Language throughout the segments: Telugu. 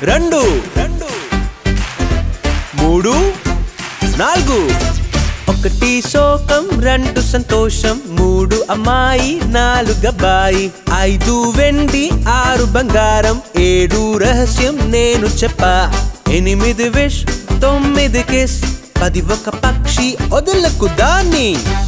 రెండు రెండు మూడు నాలుగు ఒకటి శోకం రెండు సంతోషం మూడు అమ్మాయి నాలుగు అబ్బాయి ఐదు వెండి ఆరు బంగారం ఏడు రహస్యం నేను చెప్పా ఎనిమిది విష్ తొమ్మిది కిస్ పది ఒక పక్షి వదలకు దాన్ని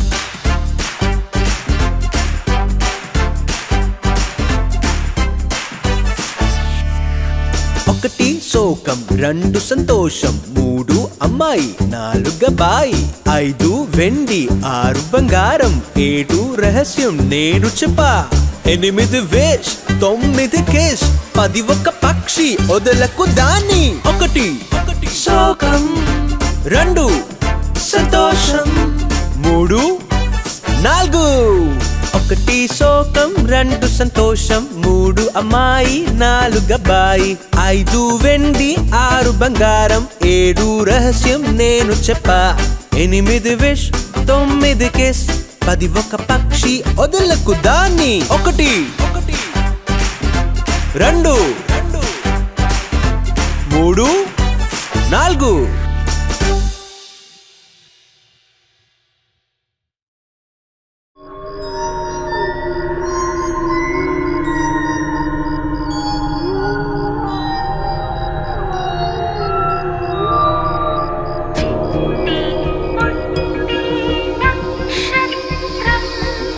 ఒకటి శోకం రెండు సంతోషం మూడు అమ్మాయి నాలుగు బాయి ఐదు వెండి ఆరు బంగారం ఏడు రహస్యం నేను చెప్పా ఎనిమిది వేష్ తొమ్మిది కేస్ పది ఒక పక్షి వదలకు దాన్ని ఒకటి ఒకటి శోకం రెండు సంతోషం మూడు నాలుగు ఒకటి శోకం రెండు సంతోషం మూడు అమ్మాయి నాలుగు అబ్బాయి ఐదు వెండి ఆరు బంగారం ఏడు రహస్యం నేను చెప్పా ఎనిమిది విష్ తొమ్మిది కిస్ పది ఒక పక్షి వదలకు దాన్ని ఒకటి ఒకటి రెండు రెండు మూడు నాలుగు నక్షత్రం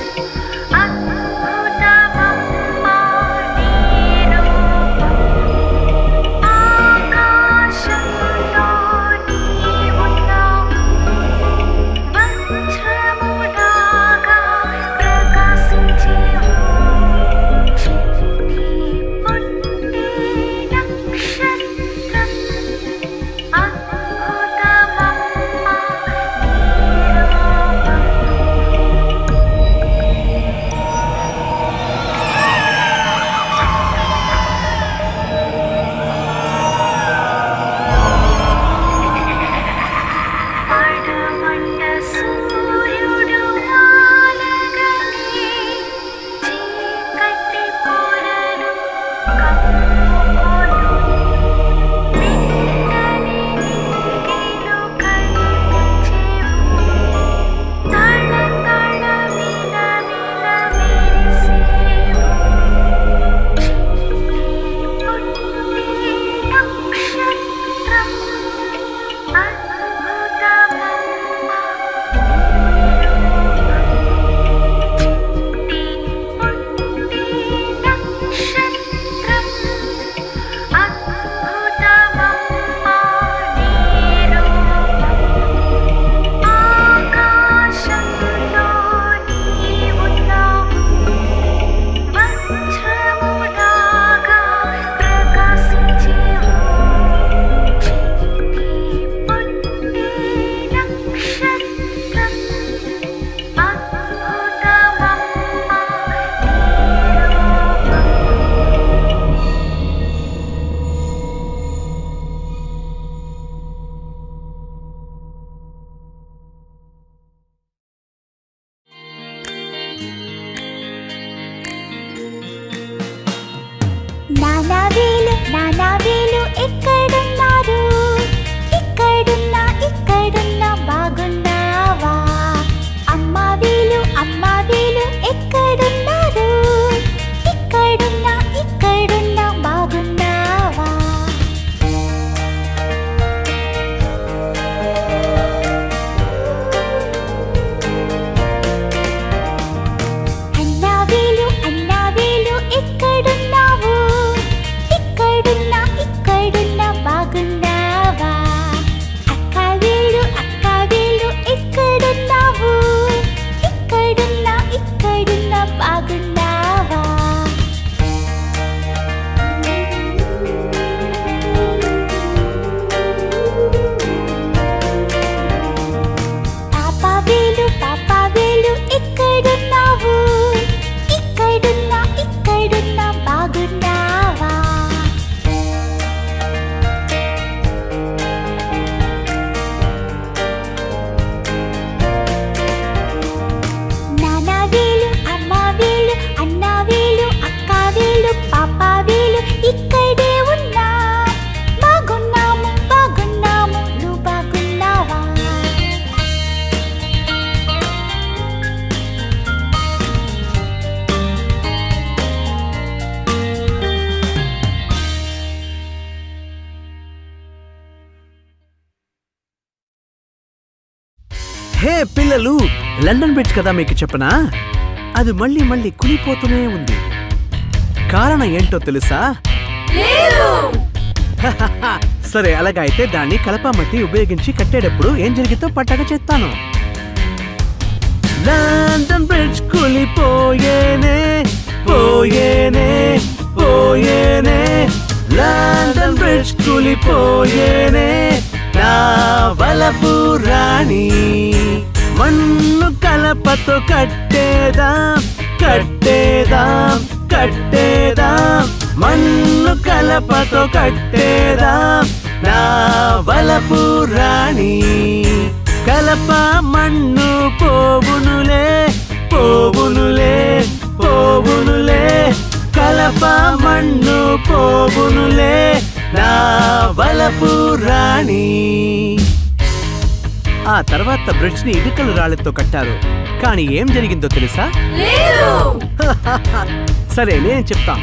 అద్భుతమమ్మా నీ రూపం ఆకాశంలో హే పిల్లలు లండన్ బ్రిడ్జ్ కదా మీకు చెప్పనా అది మళ్ళీ మళ్ళీ కులిపోతూనే ఉంది కారణం ఏంటో తెలుసా సరే అలాగైతే దాన్ని కలపామట్టి ఉపయోగించి కట్టేటప్పుడు ఏం జరిగిందో పట్టక చెప్తాను లండన్ బ్రిడ్జ్ కూలిపోయేనే పోయేనే పోయేనే లండన్ బ్రిడ్జ్ కూలిపోయేనే నా వలపు రాణి మన్ను కలపతో కట్టేదాం కట్టేదాం కట్టేదాం మన్ను కలపతో కట్టేదాం నా వలపు రాణి కలప మన్ను పోవునులే పోవునులే పోవునులే కలప మన్ను పోవునులే నా వలపు రాణి ఆ తర్వాత బ్రిడ్జ్ ని ఇటుకలు రాళ్లతో కట్టారు కానీ ఏం జరిగిందో తెలుసా సరే నేను చెప్తాం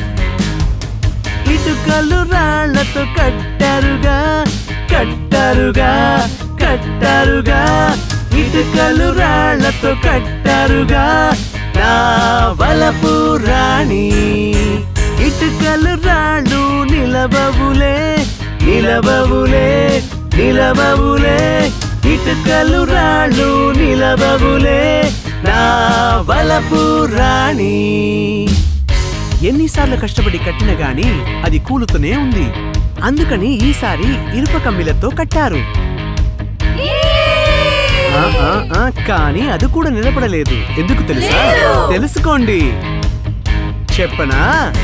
ఇటుకలు రాళ్లతో కట్టారుగా కట్టారుగా కట్టారుగా ఇటుకలు రాళ్లతో కట్టారుగా నా వలపు రాణి ఇటుకలు రాళ్ళు నిలబవులే నిలబవులే నిలబవులే ఇటుకలు రాళ్ళు నిలబవులే నా వలపు రాణి ఎన్నిసార్లు కష్టపడి కట్టిన గాని అది కూలుతూనే ఉంది అందుకని ఈసారి ఇనుప కమ్మిలతో కట్టారు ఆ, ఆ, ఆ, కానీ అది కూడా నిలబడలేదు ఎందుకు తెలుసా తెలుసుకోండి చెప్పనా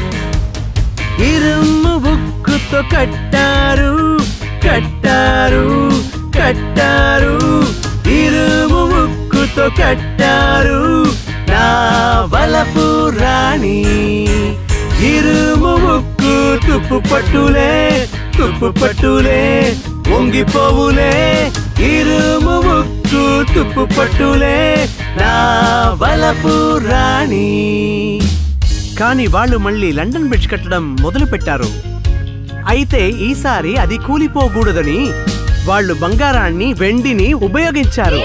ఇరుము బుక్కుతో కట్టారు కట్టారు కట్టారు ఇరుము ముక్కుతో కట్టారు నా వలపు రాణి ఇరుము ముక్కు తుప్పు పట్టులే తుప్పు పట్టులే వంగిపోవులే ఇరుము ముక్కు తుప్పు పట్టులే నా వలపు రాణి కానీ వాళ్ళు మళ్ళీ లండన్ బ్రిడ్జ్ కట్టడం మొదలు పెట్టారు అయితే ఈసారి అది కూలిపోకూడదని వాళ్ళు బంగారాన్ని వెండిని ఉపయోగించారు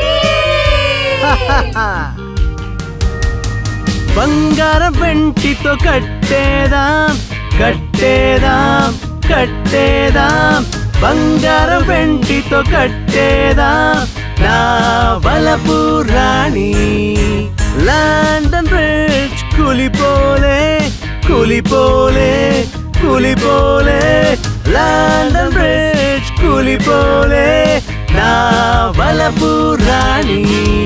బంగారం వెంటితో కట్టేదాం కట్టేదాం కట్టేదాం బంగారం వెంటితో కట్టేదాం నా వలపు రాణి లండన్ బ్రిడ్జ్ కూలిపోలే కూలిపోలే కూలిపోలే లండన్ బ్రిడ్జ్ కూలిపోలే నా వలపు రాణి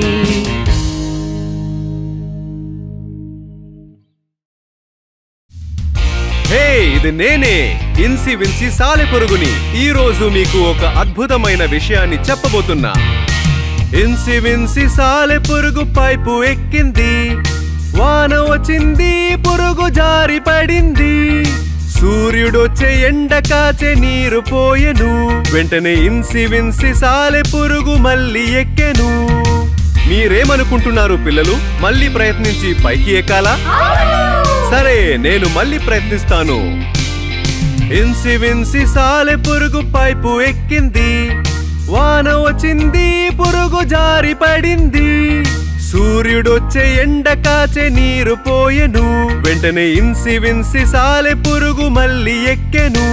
హే ఇది నేనే ఇన్సి విన్సి సాలెపురుగుని ఈ రోజు మీకు ఒక అద్భుతమైన విషయాన్ని చెప్పబోతున్నా ఇన్సి విన్సి సాలెపురుగు పైపు ఎక్కింది వాన వచ్చింది పురుగు జారి పడింది సూర్యుడొచ్చే ఎండ కాచే నీరు పోయెను వెంటనే ఇన్సి విన్సి సాలెపురుగు మళ్ళీ ఎక్కెను మీరేమనుకుంటున్నారు పిల్లలు మళ్ళీ ప్రయత్నించి పైకి ఎక్కాలా సరే నేను మళ్ళీ ప్రయత్నిస్తాను ఇన్సి విన్సి సాలె పురుగు పైపు ఎక్కింది వాన వచ్చింది పురుగు జారి పడింది సూర్యుడొచ్చే ఎండ కాచే నీరు పోయెను వెంటనే ఇన్సి విన్సి సాలె పురుగు మళ్ళీ ఎక్కెను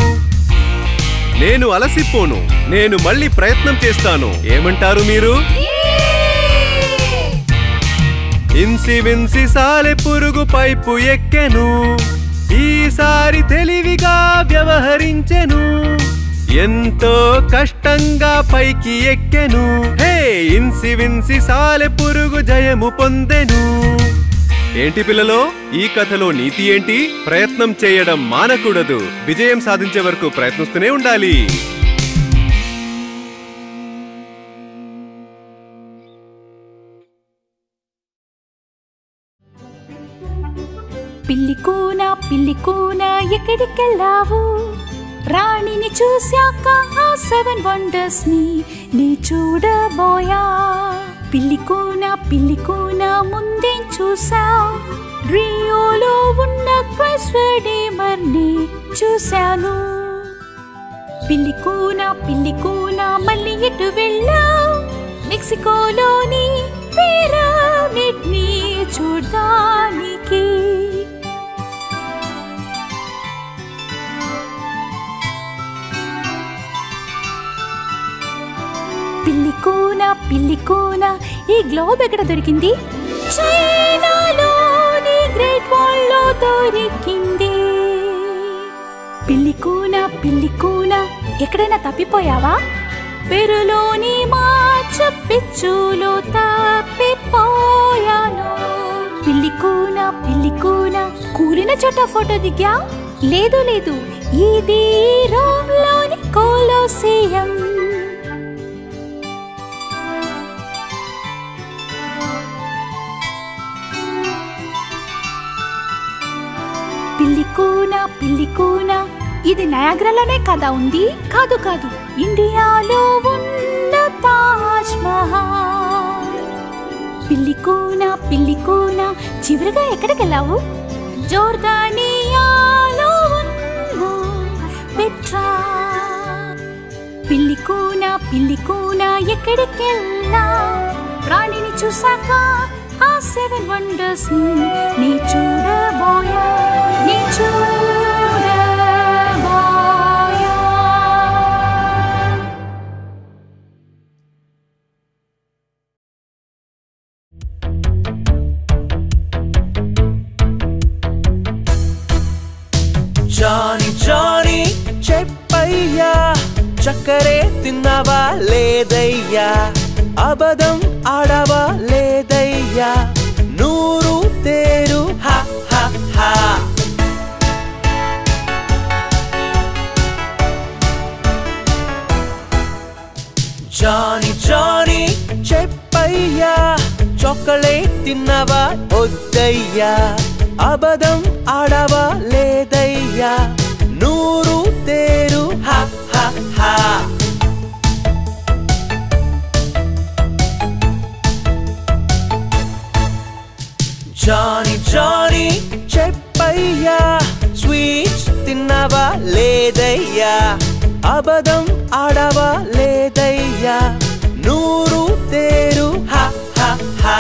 నేను అలసిపోను నేను మళ్ళీ ప్రయత్నం చేస్తాను ఏమంటారు మీరు ఇన్సి విన్సి సాలె పురుగు పైపు ఎక్కెను ఈసారి తెలివిగా వ్యవహరించెను ఎంతో కష్టంగా పైకి ఎక్కెను హే ఇన్సి విన్సి సాలె పురుగు జయము పొందెను ఏంటి పిల్లలో ఈ కథలో నీతి ఏంటి ప్రయత్నం చేయడం మానకూడదు విజయం సాధించే వరకు ప్రయత్నిస్తూనే ఉండాలి పిల్లి కూన పిల్లి కూన ఎక్కడికెళ్ళావు రాణిని చూశాక ఆ సెవెన్ వండర్స్ ని నీ చూడబోయా పిల్లి కూన పిల్లి కూన ముందే చూసావు రియోలో ఉన్న క్రైస్ట్ రెడీమర్ ని చూశాను పిల్లి కూన పిల్లి కూన మళ్ళీ ఎటు వెళ్ళావు మెక్సికోలోని పిరమిడ్ ని చూడడానికి పిల్లి కూన పిల్లి కూన ఈ గ్లోబ్ ఎక్కడ దొరికింది చైనాలోని గ్రేట్ వాల్ లో దొరికింది పిల్లి కూన పిల్లి కూన ఎక్కడైనా తప్పిపోయావా పెరులోని మాచ పిచ్చులో తప్పిపోయాను పిల్లి కూన పిల్లి కూన కూలిన చోట ఫోటో దిగా లేదు లేదు ఇది రోమ్లోని కోలోసియం పిల్లి కూన పిల్లి కూన ఇది నయాగ్రాలోనే కదా ఉంది కాదు కాదు ఇండియాలో ఉన్న తాజ్ మహల్ పిల్లి కూన పిల్లి కూన చివరిగా ఎక్కడికి వెళ్ళావు జోర్దానియాలో ఉన్న పెట్రా పిల్లి కూన పిల్లి కూన ఎక్కడికి వెళ్ళా ప్రాణిని చూసాక ఆ సెవెన్ వండర్స్ నీ చూడబోయా నీ చూడబోయా జానీ జానీ చెప్పయ్యా చక్కరే తిన్నావా లేదయ్యా అబద్ధం ఆడవా లేదయ్యా నూరు తేరు హా హా హా జానీ జానీ చెప్పయ్యా చాక్లెట్ తిన్నావా వద్దయ్యా అబద్ధం ఆడవా లేదయ్యా నూరు తేరు హా హా హా జానీ జానీ చెప్పయ్యా స్వీట్స్ తిన్నావా లేదయ్యా అబద్ధం ఆడవా లేదయ్యా నూరు తేరు హా హా హా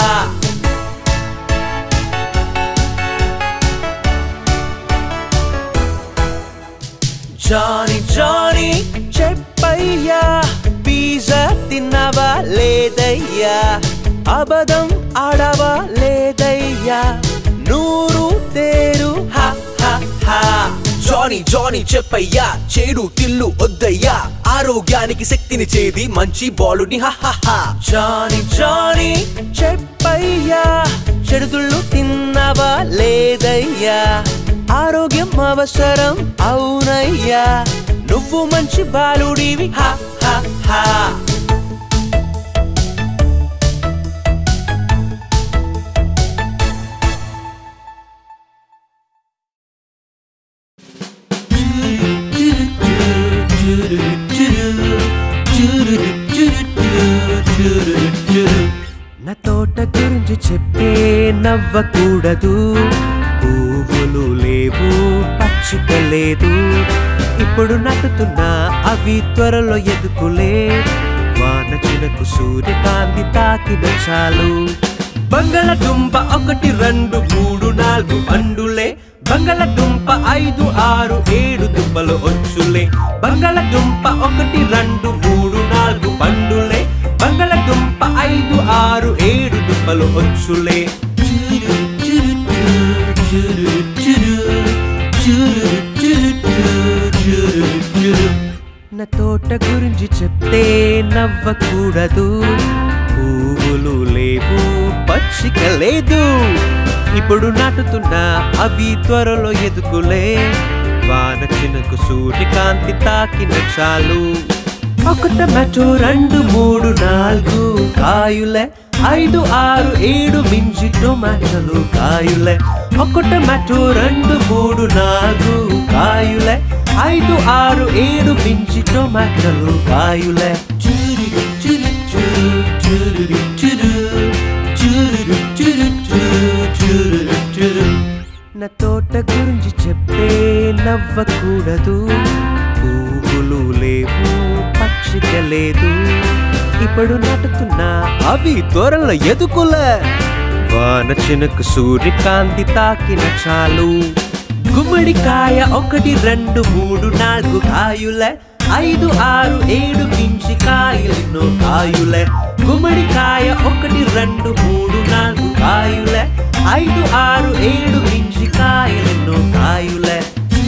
జానీ జానీ చెప్పయ్యా పిజ్జా తిన్నావా లేదయ్యా అబద్ధం ఆడవా లేదయ్యా నూరు తేరు హా హా హా జానీ జానీ చెప్పయ్యా చేడు తిల్లు వద్దయ్యా ఆరోగ్యానికి శక్తిని చేది మంచి బాలుని హా జానీ జానీ చెప్పయ్యా చెడుతుళ్ళు తిన్నావా లేదయ్యా ఆరోగ్యం అవసరం అవునయ్యా నువ్వు మంచి బాలుడివి హా హా హా నా తోట గురించి చెప్పే నవ్వకూడదు పువ్వులు లేవు పచ్చిక లేదు ఇప్పుడు నటుతున్నా అవి త్వరలో ఎదుకులే వాన చినకు సూర్యకాంతి తాకిన చాలు బంగాళదుంప ఒకటి రెండు మూడు నాలుగు పండులే బంగాళదుంప ఐదు ఆరు ఏడు దుంపలు వచ్చులే బంగాళదుంప ఒకటి రెండు మూడు నాలుగు పండులే బంగాళదుంప ఐదు ఆరు ఏడు దుంపలు వచ్చులే నా తోట గురించి చెప్తే నవ్వకూడదు పువ్వులు లేవు పచ్చిక లేదు ఇప్పుడు నాటుతున్నా అవి త్వరలో ఎదుకులే వాన చినకు సూటి కాంతి తాకిన చాలు ఒక టమాటో రెండు మూడు నాలుగు కాయులే ఐదు ఆరు ఏడు మించి టొమాటోలు కాయులే ఒక టమాటో రెండు మూడు నాలుగు కాయులే ఐదు ఆరు ఏడు మించి టొమాటోలు కాయులే చురు చురు చురు చురు చురు చురు చురు చురు చురు చురు నా తోట గురించి చెప్తే నవ్వకూడదు పువ్వులు లేవు పచ్చిక లేదు ఇప్పుడు నాటుతున్నా అవి త్వరలో ఎదుకులే వాన చినుకు సూర్యకాంతి తాకిన చాలు గుమ్మడికాయ ఒకటి రెండు మూడు నాలుగు కాయులే ఐదు ఆరు ఏడు మించి కాయలెన్నో కాయులే గుమ్మడికాయ ఒకటి రెండు మూడు నాలుగు కాయులే ఐదు ఆరు ఏడు మించి కాయలెన్నో కాయులే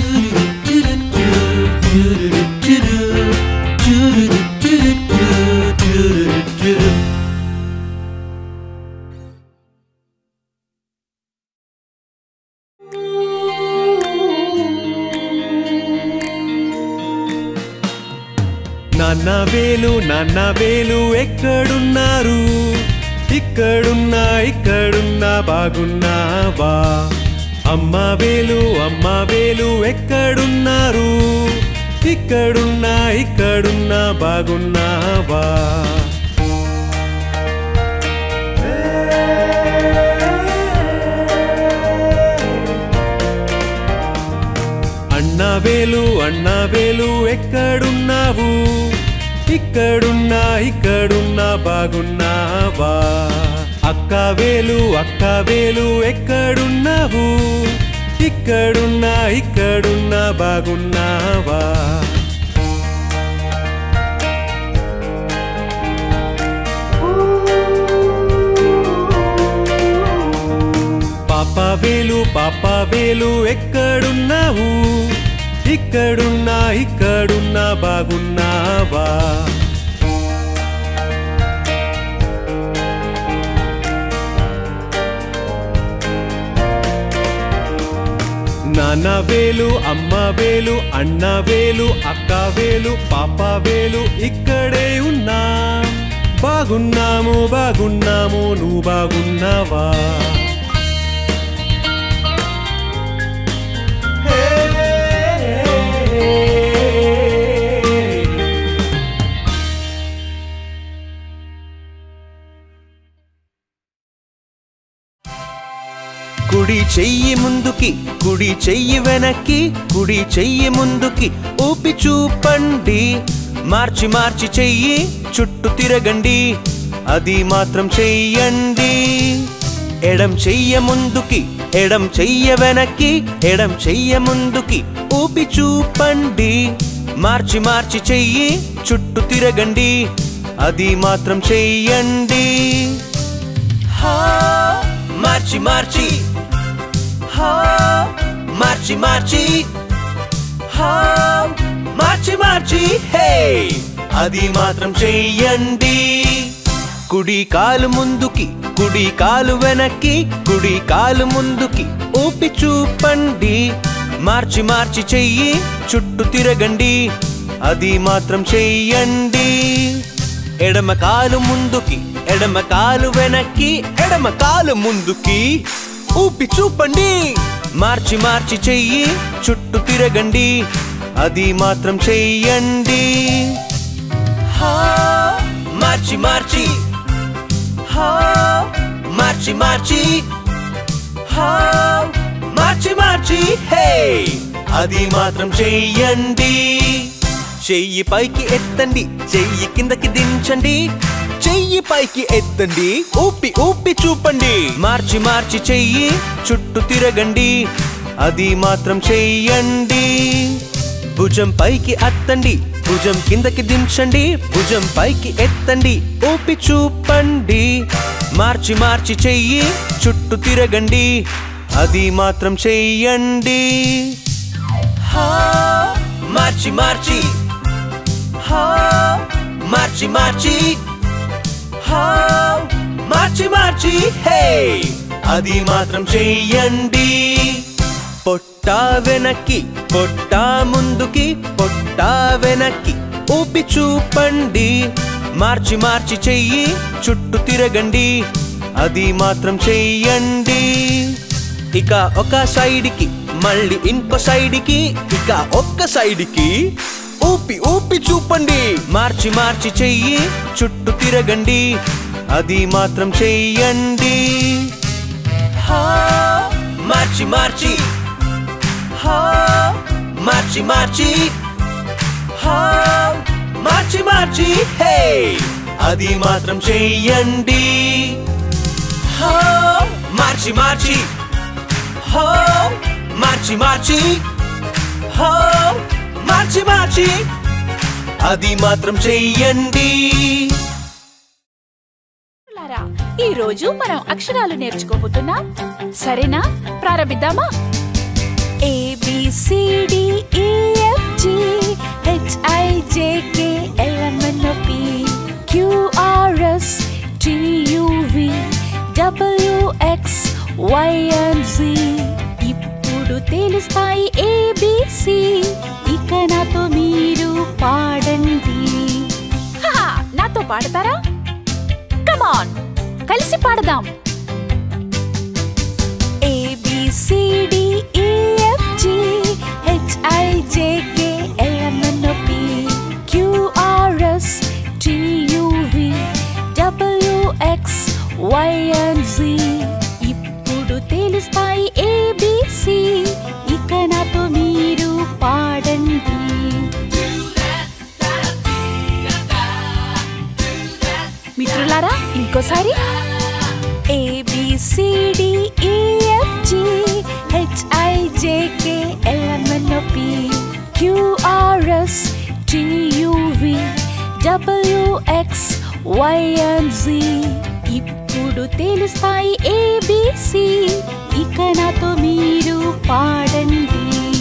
నాన్న వేలు నాన్న వేలు ఎక్కడున్నారు ఇక్కడున్నా ఇక్కడున్నా బాగున్నావా అమ్మ వేలు అమ్మ వేలు ఎక్కడున్నారు ఇక్కడున్నా ఇక్కడున్నా బాగున్నావా అన్నా వేలు అన్నా వేలు ఎక్కడున్నావు ఇక్కడున్నా ఇక్కడున్నా బాగున్నావా అక్క వేలు అక్క వేలు ఎక్కడున్నావు ఇక్కడున్నా ఇక్కడున్నా బాగున్నావా పాప వేలు పాప వేలు ఎక్కడున్నావు ఇక్కడున్నా ఇక్కడున్నా బాగున్నావా నాన్న వేలు అమ్మ వేలు అన్న వేలు అక్క వేలు పాప వేలు ఇక్కడే ఉన్నా బాగున్నాము బాగున్నాము నువ్వు బాగున్నావా కుడి చెయ్యి ముందుకి కుడి చెయ్యి వెనక్కి కుడి చెయ్యి ముందుకి ఊపి చూపండి మార్చి మార్చి చెయ్యి చుట్టూ తిరగండి అది మాత్రం చెయ్యండి ఎడం చెయ్య ముందుకి ఎడం చెయ్య వెనక్కి ఎడం చెయ్య ముందుకి ఊపి చూపండి మార్చి మార్చి చెయ్యి చుట్టూ తిరగండి అది మాత్రం చెయ్యండి హా మార్చి మార్చి హా మార్చి మార్చి హా మార్చి మార్చి హే అది మాత్రం చెయ్యండి కుడి కాలు ముందుకి కుడి కాలు వెనక్కి కుడి కాలు ముందుకి ఊపి చూపండి మార్చి మార్చి చెయ్యి చుట్టూ తిరగండి అది మాత్రం చెయ్యండి ఎడమ కాలు ముందుకి ఎడమ కాలు వెనక్కి ఎడమ కాలు ముందుకి ఊపి చూపండి మార్చి మార్చి చెయ్యి చుట్టూ తిరగండి అది మాత్రం చెయ్యండి హా మార్చి మార్చి హా మార్చి మార్చి హా మార్చి మార్చి హే అది మాత్రం చెయ్యండి చెయ్యి పైకి ఎత్తండి చెయ్యి కిందకి దించండి చెయ్యి పైకి ఎత్తండి ఊపి ఊపి చూపండి మార్చి మార్చి చెయ్యి చుట్టూ తిరగండి అది మాత్రం చెయ్యండి భుజం పైకి అత్తండి భుజం కిందకి దించండి భుజం పైకి ఎత్తండి ఊపి చూపండి మార్చి మార్చి చెయ్యి చుట్టూ తిరగండి అది మాత్రం చెయ్యండి హా మార్చి మార్చి హా మార్చి మార్చి హా మార్చి మార్చి హే అది మాత్రం చెయ్యండి పొట్ట వెనక్కి పొట్ట ముందుకి పొట్ట వెనక్కి ఊపి చూపండి మార్చి మార్చి చెయ్యి చుట్టూ తిరగండి అది మాత్రం చెయ్యండి ఇక ఒక సైడ్కి మళ్ళీ ఇంకో సైడ్కి ఇక ఒక్క సైడ్కి ఊపి ఊపి చూపండి మార్చి మార్చి చెయ్యి చుట్టూ తిరగండి అది మాత్రం చెయ్యండి హా మార్చి మార్చి హా మార్చి మార్చి హా మార్చి మార్చి హే అది మాత్రం చెయ్యండి హో మార్చి మార్చి హో మార్చి మార్చి హో మార్చి మార్చి అది మాత్రం చెయ్యండి లారా, ఈ రోజు మనం అక్షరాలు నేర్చుకోబోతున్నాం సరేనా ప్రారంభిద్దామా ఏబిసిడిఈఎఫ్జి హెచ్ఐజేకే ఎల్ఎంఎన్ఓపి క్యూఆర్ఎస్ టియువి డబ్ల్యూఎక్స్ వైఎన్జి ఇప్పుడు తెలుస్తాయి ఏబిసి ఇక నాతో మీరు పాడండి హా, నాతో పాడతారా కమాన్ కలిసి పాడదాం A B C D E F G H I J K L M N O P Q R S T U V W X Y and Z ఇప్పుడు తెలుస్తాయి ABC ఇక నాతో మీరు పాడండి మిత్రులారా ఇంకోసారి A B C D E F G H I J K L M N O P Q R S T U V W X Y and Z ఇప్పుడు తెలుస్తాయి ఏబిసి ఇక నాతో మీరు పాడండి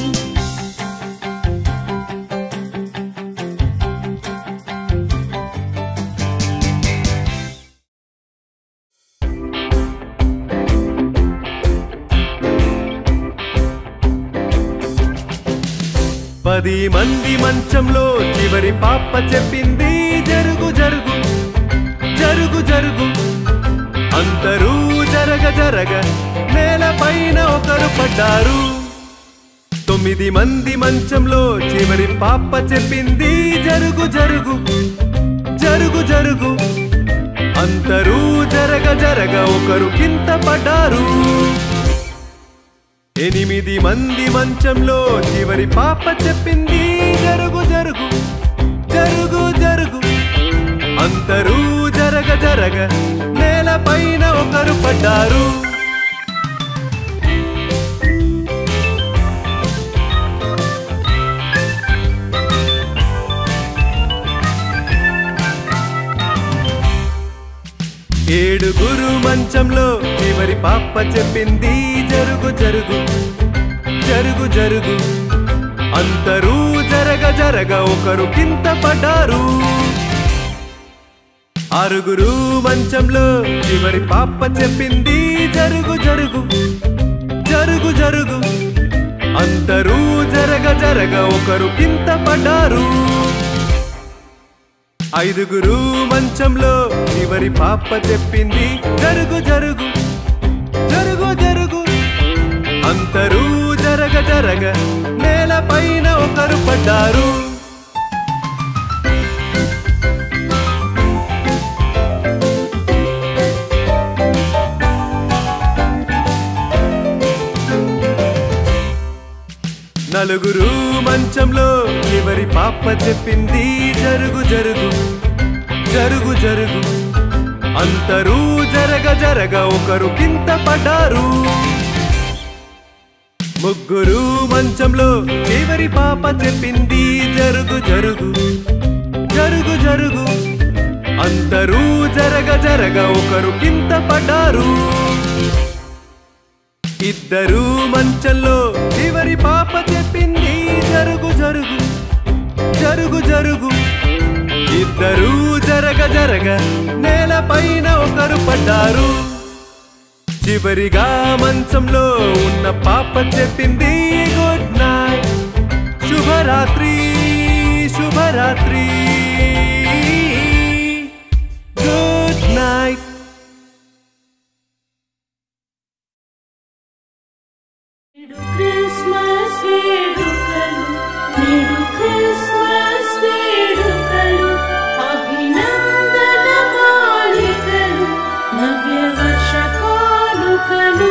పది మంది మంచంలో చివరి పాప చెప్పింది జరుగు జరుగు జరుగు జరుగు అందరూ జరగ జరగ నేలపైన ఒకరు పడ్డారు తొమ్మిది మంది మంచంలో చివరి పాప చెప్పింది జరుగు జరుగు జరుగు జరుగు అందరూ జరగ జరగ ఒకరు కింద పడ్డారు ఎనిమిది మంది మంచంలో చివరి పాప చెప్పింది జరుగు జరుగు జరుగు జరుగు అందరూ జరగ జరగ నేలపైన ఒకరు పడ్డారు ఏడుగురు మంచంలో చివరి పాప చెప్పింది జరుగు జరుగు జరుగు జరుగు అందరూ జరగ జరగ ఒకరు కింద పడ్డారు ఆరుగురు మంచంలో చివరి పాప చెప్పింది జరుగు జరుగు జరుగు జరుగు అందరూ జరగ జరగ ఒకరు కింద పడ్డారు ఐదుగురు మంచంలో చివరి పాప చెప్పింది జరుగు జరుగు జరుగు జరుగు అందరూ జరగ జరగ నేలపైన ఒకరు పడ్డారు నలుగురు మంచంలో చివరి పాప చెప్పింది జరుగు జరుగు జరుగు జరుగు అందరూ జరగ జరగ ఒకరు కింద పడ్డారు ముగ్గురు మంచంలో చివరి పాప చెప్పింది జరుగు జరుగు జరుగు జరుగు అందరూ జరగ జరగ ఒకరు కింద పడ్డారు ఇద్దరు మంచంలో చివరి పాప చెప్పింది జరుగు జరుగు జరుగు జరుగు ఇద్దరు జరగ జరగ నేలపైన ఒకరు పడ్డారు చివరిగా మంచంలో ఉన్న పాప చెప్పింది గుడ్ నైట్ శుభరాత్రి శుభరాత్రి గుడ్ నైట్ నేడు క్రిస్మస్ వేడుకలు నేడు క్రిస్మస్ వేడుకలు అభినందన మాలికలు నవ్య వర్ష కానుకలు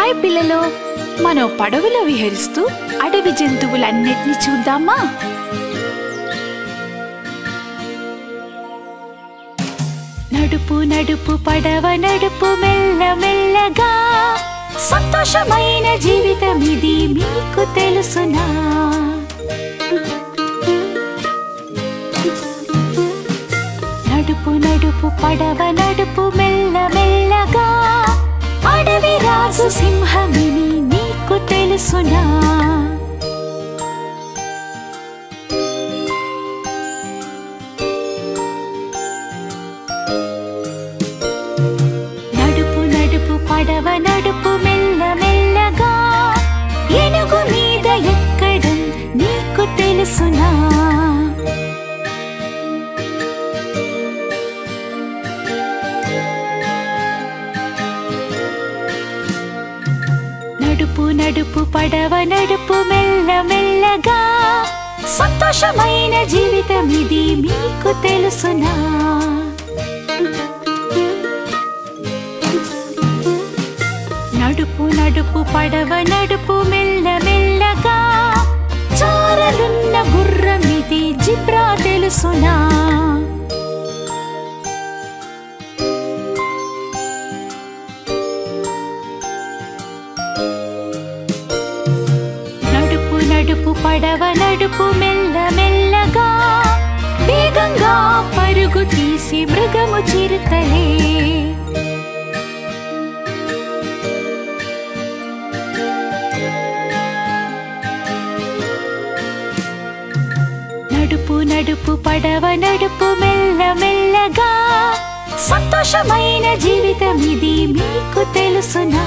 హాయ్ పిల్లలు మనం పడవలో విహరిస్తూ అడవి జంతువులన్నిటిని చూద్దామా నడుపు నడుపు పడవ నడుపు మెల్ల మెల్లగా సంతోషమైన జీవితం ఇది మీకు తెలుసునా నడుపు నడుపు పడవ నడుపు మెల్ల మెల్లగా అడవి రాజు సింహమిని నీకు తెలుసునా నడుపు నడుపు పడవ నడుపు మెల్ల మెల్లగా ఏనుగు మీద ఎక్కడం నీకు తెలుసునా నడుపు నడుపు పడవ నడుపు మెల్ల మెల్లగా సంతోషమైన జీవితం ఇది మీకు తెలుసునా నడుపు నడుపు పడవ నడుపు మెల్ల మెల్లగా చారలున్న గుర్రం ఇది జిబ్రా తెలుసునా నడుపు నడుపు పడవ నడుపు మెల్ల మెల్లగా వేగంగా పరుగు తీసి మృగము చిరుతలే నడుపు నడుపు పడవ నడుపు మెల్ల మెల్లగా సంతోషమైన జీవితం ఇది మీకు తెలుసునా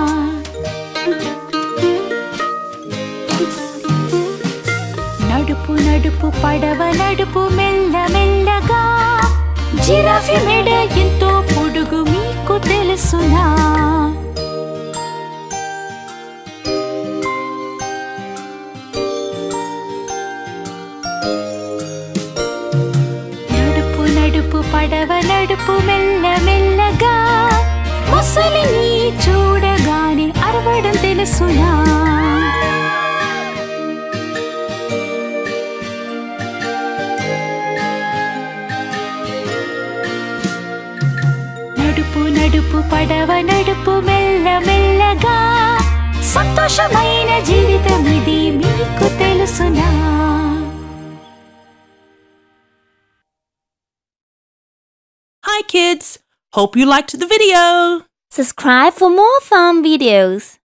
నడుపు నడుపు పడవ నడుపు మెల్ల మెల్లగా జిరాఫీ మెడ ఎంతో పొడుగు మీకు తెలుసునా నడుపు నడుపు పడవ నడుపు మెల్ల మెల్లగా ముసలిని చూడగానే అరవడం తెలుసునా నడుపు నడుపు పడవ నడుపు మెల్ల మెల్లగా సంతోషమైన జీవితం ఇది మీకు తెలుసునా Hi, kids. Hope you liked the video. Subscribe for more fun videos.